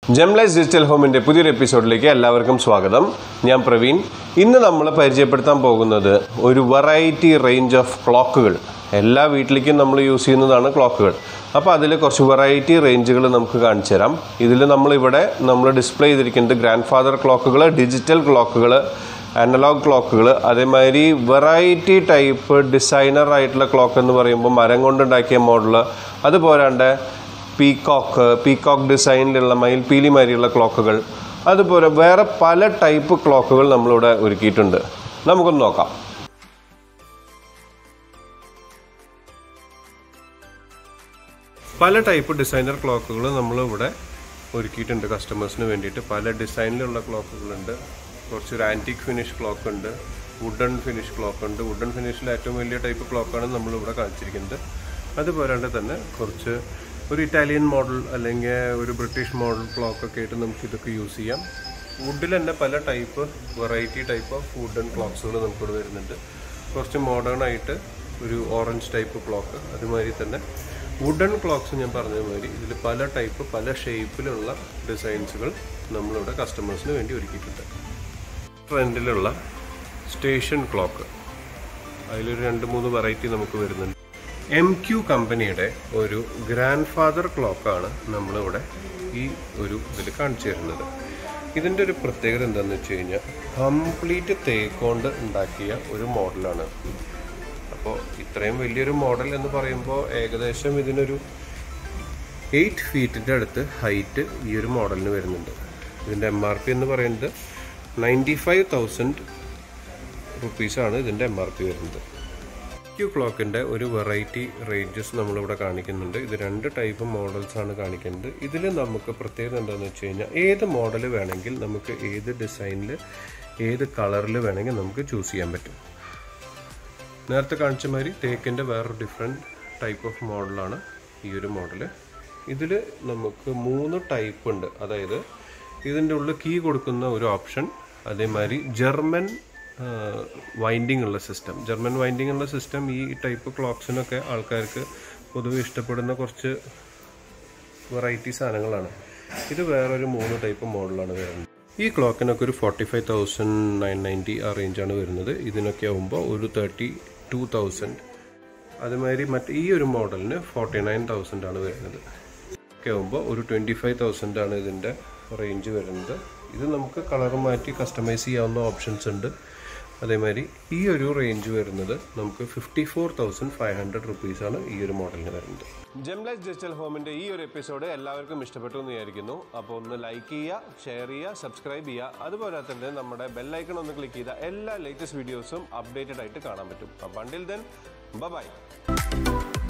ജംലൈസ് digital ഹോമിൻ്റെ പുതിയൊരു എപ്പിസോഡിലേക്ക് എല്ലാവർക്കും സ്വാഗതം ഞാൻ പ്രവീൺ ഇന്ന് നമ്മൾ പരിചയപ്പെടുത്താൻ പോകുന്നത് ഒരു വെറൈറ്റി റേഞ്ച് ഓഫ് ക്ലോക്കുകൾ എല്ലാ വീട്ടിലേക്കും നമ്മൾ യൂസ് ചെയ്യുന്നതാണ് ക്ലോക്കുകൾ അപ്പോൾ അതിൽ കുറച്ച് വെറൈറ്റി റേഞ്ചുകൾ നമുക്ക് കാണിച്ചു തരാം ഇതിൽ നമ്മളിവിടെ നമ്മൾ ഡിസ്പ്ലേ ചെയ്തിരിക്കുന്നത് ഗ്രാൻഡ് ഫാദർ ക്ലോക്കുകൾ ഡിജിറ്റൽ ക്ലോക്കുകൾ അനലോഗ് ക്ലോക്കുകൾ അതേമാതിരി വെറൈറ്റി ടൈപ്പ് ഡിസൈനർ ആയിട്ടുള്ള ക്ലോക്ക് എന്ന് പറയുമ്പോൾ മരം കൊണ്ടുണ്ടാക്കിയ മോഡൽ അത് പോരാണ്ട് പീകോക്ക് പീകോക്ക് ഡിസൈനിലുള്ള മയിൽപീലി മാതിരിയുള്ള ക്ലോക്കുകൾ അതുപോലെ വേറെ പല ടൈപ്പ് ക്ലോക്കുകൾ നമ്മളിവിടെ ഒരുക്കിയിട്ടുണ്ട് നമുക്കൊന്ന് നോക്കാം പല ടൈപ്പ് ഡിസൈനർ ക്ലോക്കുകൾ നമ്മളിവിടെ ഒരുക്കിയിട്ടുണ്ട് കസ്റ്റമേഴ്സിന് വേണ്ടിയിട്ട് പല ഡിസൈനിലുള്ള ക്ലോക്കുകളുണ്ട് കുറച്ചൊരു ആൻറ്റിക് ഫിനിഷ് ക്ലോക്ക് ഉണ്ട് വുഡൻ ഫിനിഷ് ക്ലോക്ക് ഉണ്ട് വുഡൻ ഫിനിഷിൽ ഏറ്റവും വലിയ ടൈപ്പ് ക്ലോക്കാണ് നമ്മളിവിടെ കാണിച്ചിരിക്കുന്നത് അതുപോരാണ്ട് തന്നെ കുറച്ച് ഒരു ഇറ്റാലിയൻ മോഡൽ അല്ലെങ്കിൽ ഒരു ബ്രിട്ടീഷ് മോഡൽ ക്ലോക്ക് ഒക്കെ ആയിട്ട് നമുക്ക് ഇതൊക്കെ യൂസ് ചെയ്യാം വുഡിൽ തന്നെ പല type variety type of wooden ക്ലോക്സുകൾ നമുക്കിവിടെ വരുന്നുണ്ട് കുറച്ച് മോഡേൺ ആയിട്ട് ഒരു ഓറഞ്ച് ടൈപ്പ് ക്ലോക്ക് അതുമാതിരി തന്നെ വുഡൻ ക്ലോക്സ് ഞാൻ പറഞ്ഞ മാതിരി ഇതിൽ പല ടൈപ്പ് പല ഷേപ്പിലുള്ള ഡിസൈൻസുകൾ നമ്മളിവിടെ കസ്റ്റമേഴ്സിന് വേണ്ടി ഒരുക്കിയിട്ടുണ്ട് ട്രെൻഡിലുള്ള സ്റ്റേഷൻ ക്ലോക്ക് അതിലൊരു രണ്ട് മൂന്ന് വെറൈറ്റി നമുക്ക് വരുന്നുണ്ട് എം ക്യു കമ്പനിയുടെ ഒരു ഗ്രാൻഡ് ഫാദർ ക്ലോക്കാണ് നമ്മളിവിടെ ഈ ഒരു ഇതിൽ കാണിച്ചു തരുന്നത് ഇതിൻ്റെ ഒരു പ്രത്യേകത എന്താണെന്ന് വെച്ച് കഴിഞ്ഞാൽ കംപ്ലീറ്റ് തേക്കോണ്ട് ഉണ്ടാക്കിയ ഒരു മോഡലാണ് അപ്പോൾ ഇത്രയും വലിയൊരു മോഡൽ എന്ന് പറയുമ്പോൾ ഏകദേശം ഇതിനൊരു എയ്റ്റ് ഫീറ്റിൻ്റെ അടുത്ത് ഹൈറ്റ് ഈ ഒരു മോഡലിന് വരുന്നുണ്ട് ഇതിൻ്റെ എം ആർ പി എന്ന് പറയുന്നത് നയൻറ്റി ഫൈവ് തൗസൻഡ് റുപ്പീസാണ് ഇതിൻ്റെ എം ആർ പി വരുന്നത് ക്യൂ ക്ലോക്കിൻ്റെ ഒരു വെറൈറ്റി റേഞ്ചസ് നമ്മളിവിടെ കാണിക്കുന്നുണ്ട് ഇത് രണ്ട് ടൈപ്പ് മോഡൽസ് ആണ് കാണിക്കുന്നത് ഇതിൽ നമുക്ക് പ്രത്യേകത എന്താണെന്ന് വെച്ച് കഴിഞ്ഞാൽ ഏത് മോഡൽ വേണമെങ്കിൽ നമുക്ക് ഏത് ഡിസൈനിൽ ഏത് കളറിൽ വേണമെങ്കിൽ നമുക്ക് ചൂസ് ചെയ്യാൻ പറ്റും നേരത്തെ കാണിച്ച മാതിരി തേക്കിൻ്റെ വേറൊരു ഡിഫറെൻറ്റ് ടൈപ്പ് ഓഫ് മോഡലാണ് ഈ ഒരു മോഡൽ ഇതിൽ നമുക്ക് മൂന്ന് ടൈപ്പ് ഉണ്ട് അതായത് ഇതിൻ്റെ ഉള്ളിൽ കീ കൊടുക്കുന്ന ഒരു ഓപ്ഷൻ അതേമാതിരി ജർമ്മൻ വൈൻഡിങ് ഉള്ള സിസ്റ്റം ജർമ്മൻ വൈൻഡിങ് ഉള്ള സിസ്റ്റം ഈ ടൈപ്പ് ക്ലോക്സിനൊക്കെ ആൾക്കാർക്ക് പൊതുവെ ഇഷ്ടപ്പെടുന്ന കുറച്ച് വെറൈറ്റി സാധനങ്ങളാണ് ഇത് വേറൊരു മൂന്ന് ടൈപ്പ് മോഡലാണ് വരുന്നത് ഈ ക്ലോക്കിനൊക്കെ ഒരു forty five thousand nine ninety ആ റേഞ്ചാണ് വരുന്നത് ഇതിനൊക്കെ ആകുമ്പോൾ ഒരു തേർട്ടി ടു തൗസൻഡ് അതുമാതിരി മറ്റ് ഈ ഒരു മോഡലിന് ഫോർട്ടി നയൻ തൗസൻഡ് ആണ് വരുന്നത് ഒക്കെ ആകുമ്പോൾ ഒരു ട്വൻറ്റി ഫൈവ് തൗസൻഡ് ആണ് ഇതിൻ്റെ റേഞ്ച് വരുന്നത് ഇത് നമുക്ക് കളർ മാറ്റി കസ്റ്റമൈസ് ചെയ്യാവുന്ന ഓപ്ഷൻസ് ഉണ്ട് അതേമാതിരി ഈ ഒരു റേഞ്ച് വരുന്നത് നമുക്ക് fifty four thousand five hundred റുപ്പീസാണ് ഈ ഒരു മോഡലിന് വരുന്നത് ജംലൈസ് ഡിജിറ്റൽ ഹോമിൻ്റെ ഈ ഒരു എപ്പിസോഡ് എല്ലാവർക്കും ഇഷ്ടപ്പെട്ടു എന്ന് വിചാരിക്കുന്നു അപ്പോൾ ഒന്ന് ലൈക്ക് ചെയ്യുക ഷെയർ ചെയ്യുക സബ്സ്ക്രൈബ് ചെയ്യുക അതുപോലെ തന്നെ നമ്മുടെ ബെല്ലൈക്കൺ ഒന്ന് ക്ലിക്ക് ചെയ്താൽ എല്ലാ ലേറ്റസ്റ്റ് വീഡിയോസും അപ്ഡേറ്റഡ് ആയിട്ട് കാണാൻ പറ്റും അപ്പോൾ അണ്ടിൽ ദെൻ ബൈ